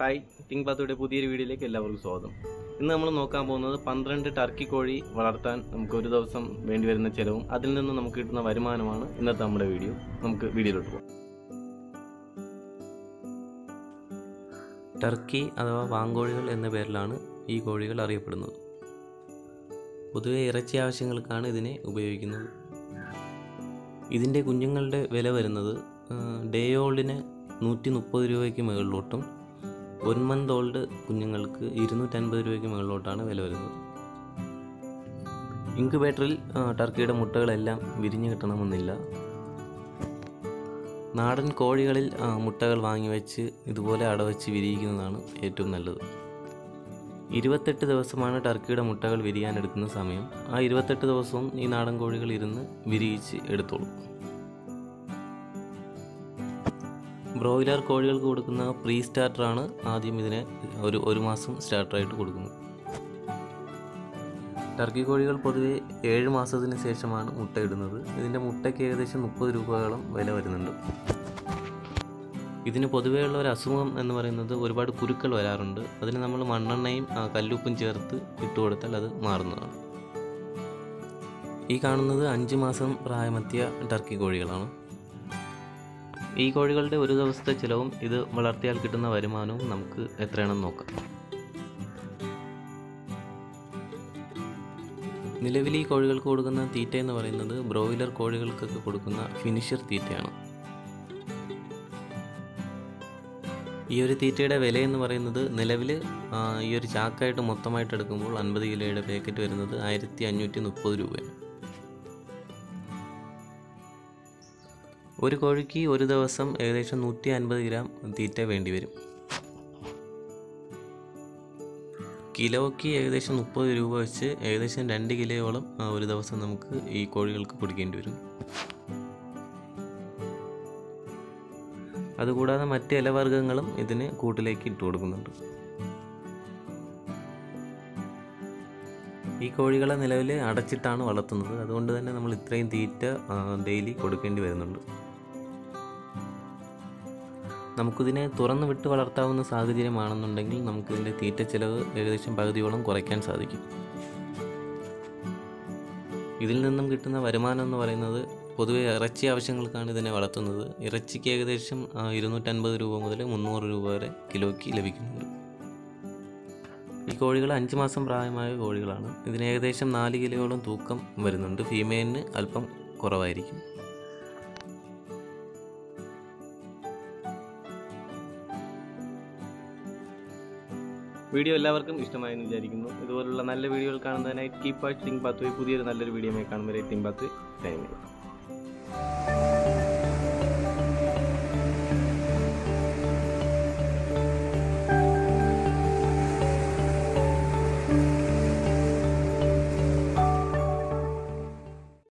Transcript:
hi think പാത്തയുടെ പുതിയൊരു വീഡിയോയിലേക്ക് എല്ലാവർക്കും സ്വാഗതം ഇന്ന് നമ്മൾ നോക്കാൻ പോകുന്നത് പന്ത്രണ്ട് ടർക്കി കോഴി വളർത്താൻ നമുക്ക് ഒരു ദിവസം വേണ്ടി വരുന്ന ചിലവും അതിൽ നിന്ന് നമുക്ക് കിട്ടുന്ന വരുമാനമാണ് ഇന്നത്തെ നമ്മുടെ വീഡിയോ നമുക്ക് വീഡിയോയിലോട്ട് പോകാം ടർക്കി അഥവാ വാങ്കോഴികൾ എന്ന പേരിലാണ് ഈ കോഴികൾ അറിയപ്പെടുന്നത് പൊതുവെ ഇറച്ചി ആവശ്യങ്ങൾക്കാണ് ഇതിനെ ഉപയോഗിക്കുന്നത് ഇതിൻ്റെ കുഞ്ഞുങ്ങളുടെ വില വരുന്നത് ഡേ ഓൾഡിന് നൂറ്റി മുപ്പത് രൂപയ്ക്ക് മുകളിലോട്ടും വൺ മന്ത് ഓൾഡ് കുഞ്ഞുങ്ങൾക്ക് ഇരുന്നൂറ്റൻപത് രൂപയ്ക്ക് മുകളിലോട്ടാണ് വില വരുന്നത് ഇൻക്യുബേറ്ററിൽ ആ, ടർക്കിയുടെ മുട്ടകളെല്ലാം വിരിഞ്ഞു കിട്ടണമെന്നില്ല നാടൻ കോഴികളിൽ ആ, മുട്ടകൾ വാങ്ങി വെച്ച് ഇതുപോലെ അടവച്ച് വിരിയിക്കുന്നതാണ് ഏറ്റവും നല്ലത് ഇരുപത്തെട്ട് ദിവസമാണ് ടർക്കിയുടെ മുട്ടകൾ വിരിയാൻ എടുക്കുന്ന സമയം ആ ഇരുപത്തെട്ട് ദിവസവും ഈ നാടൻ കോഴികൾ ഇരുന്ന് വിരിയിച്ച് എടുത്തോളും ബ്രോയിലർ കോഴികൾക്ക് കൊടുക്കുന്ന പ്രീ സ്റ്റാർട്ടറാണ് ആദ്യം ഇതിനെ ഒരു ഒരു മാസം സ്റ്റാർട്ടറായിട്ട് കൊടുക്കുന്നത് ടർക്കി കോഴികൾ പൊതുവെ ഏഴ് മാസത്തിന് ശേഷമാണ് മുട്ടയിടുന്നത് ഇതിൻ്റെ മുട്ടയ്ക്ക് ഏകദേശം മുപ്പത് രൂപയോളം വില വരുന്നുണ്ട് ഇതിന് പൊതുവെയുള്ള ഒരു അസുഖം എന്ന് പറയുന്നത് ഒരുപാട് കുരുക്കൾ വരാറുണ്ട് അതിന് നമ്മൾ മണ്ണെണ്ണയും ആ, കല്ലുപ്പും ചേർത്ത് ഇട്ട് കൊടുത്താൽ അത് മാറുന്നതാണ് ഈ കാണുന്നത് അഞ്ച് മാസം പ്രായമെത്തിയ ടർക്കി കോഴികളാണ് ഈ കോഴികളുടെ ഒരു ദിവസത്തെ ചിലവും ഇത് വളർത്തിയാൽ കിട്ടുന്ന വരുമാനവും നമുക്ക് എത്രയാണെന്ന് നോക്കാം നിലവിൽ ഈ കോഴികൾക്ക് കൊടുക്കുന്ന തീറ്റ എന്ന് പറയുന്നത് ബ്രോയിലർ കോഴികൾക്കൊക്കെ കൊടുക്കുന്ന ഫിനിഷർ തീറ്റയാണ് ഈ ഒരു തീറ്റയുടെ വില എന്ന് പറയുന്നത് നിലവിൽ ഈ ഒരു ചാക്കായിട്ട് മൊത്തമായിട്ട് എടുക്കുമ്പോൾ അൻപത് കിലോയുടെ പാക്കറ്റ് വരുന്നത് ആയിരത്തി അഞ്ഞൂറ്റി മുപ്പത് രൂപയാണ് ഒരു കോഴിക്ക് ഒരു ദിവസം ഏകദേശം നൂറ്റി അൻപത് ഗ്രാം തീറ്റ വേണ്ടി വരും കിലോയ്ക്ക് ഏകദേശം മുപ്പത് രൂപ വെച്ച് ഏകദേശം രണ്ട് കിലോയോളം ആ, ഒരു ദിവസം നമുക്ക് ഈ കോഴികൾക്ക് കൊടുക്കേണ്ടി വരും അതുകൂടാതെ മറ്റ് ഇലവർഗ്ഗങ്ങളും ഇതിന് കൂട്ടിലേക്ക് ഇട്ട് കൊടുക്കുന്നുണ്ട് ഈ കോഴികളെ നിലവിൽ അടച്ചിട്ടാണ് വളർത്തുന്നത് അതുകൊണ്ട് തന്നെ നമ്മൾ ഇത്രയും തീറ്റ ഡെയിലി കൊടുക്കേണ്ടി വരുന്നുണ്ട് നമുക്കിതിനെ തുറന്നു വിട്ട് വളർത്താവുന്ന സാഹചര്യമാണെന്നുണ്ടെങ്കിൽ നമുക്കിതിൻ്റെ തീറ്റ ചിലവ് ഏകദേശം പകുതിയോളം കുറയ്ക്കാൻ സാധിക്കും ഇതിൽ നിന്നും കിട്ടുന്ന വരുമാനം എന്ന് പറയുന്നത് പൊതുവെ ഇറച്ചി ആവശ്യങ്ങൾക്കാണ് ഇതിനെ വളർത്തുന്നത് ഇറച്ചിക്ക് ഏകദേശം ആ, ഇരുന്നൂറ്റൻപത് രൂപ മുതൽ മുന്നൂറ് രൂപ വരെ കിലോയ്ക്ക് ലഭിക്കുന്നുണ്ട് ഈ കോഴികൾ അഞ്ച് മാസം പ്രായമായ കോഴികളാണ് ഇതിന് ഏകദേശം നാല് കിലോയോളം തൂക്കം വരുന്നുണ്ട് ഫീമെയിലിന് അല്പം കുറവായിരിക്കും വീഡിയോ എല്ലാവർക്കും ഇഷ്ടമായെന്ന് വിചാരിക്കുന്നു ഇതുപോലുള്ള നല്ല വീഡിയോകൾ കാണുന്നതിനായി കീപ്പ് വാച്ചിങ് പാത്ത് പുതിയൊരു നല്ലൊരു വീഡിയോ കാണുമ്പോൾ തിങ്ക് പാത്ത് ടൈം